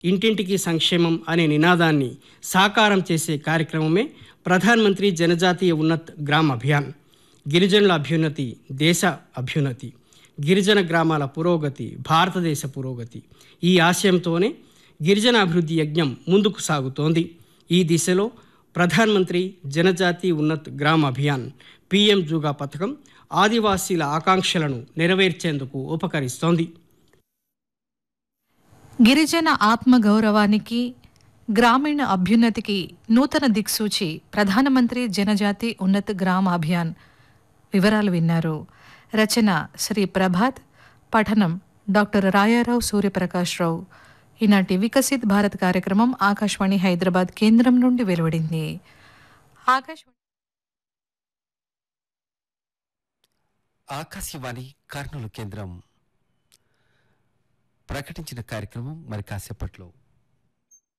ఇంటింటికి సంక్షేమం అనే నినాదాన్ని సాకారం చేసే కార్యక్రమమే ప్రధాన్ మంత్రి జనజాతీయ ఉన్నత్ గ్రామ్ అభియాన్ గిరిజనుల అభ్యున్నతి దేశ అభ్యున్నతి గిరిజన గ్రామాల పురోగతి భారతదేశ పురోగతి ఈ ఆశయంతోనే గిరిజన అభివృద్ధి యజ్ఞం ముందుకు సాగుతోంది ఈ దిశలో ప్రధాన్ మంత్రి జనజాతి ఉన్నత్ గ్రామ్ అభియాన్ పిఎం జూగా పథకం ఆదివాసీల ఆకాంక్షలను నెరవేర్చేందుకు ఉపకరిస్తోంది గిరిజన ఆత్మగౌరవానికి గ్రామీణ అభ్యున్నతికి నూతన దిక్సూచి ప్రధానమంత్రి జనజాతి ఉన్నత్ గ్రామ అభియాన్ వివరాలు విన్నారు రచన శ్రీ ప్రభాత్ పఠనం డాక్టర్ రాయారావు సూర్యప్రకాష్ రావు ఈనాటి వికసిత్ భారత్ కార్యక్రమం ఆకాశవాణి హైదరాబాద్ కేంద్రం నుండి వెలువడింది ఆకాశవాణి ఆకాశవాణి కర్నూలు కేంద్రం ప్రకటించిన కార్యక్రమం మరి కాసేపట్లో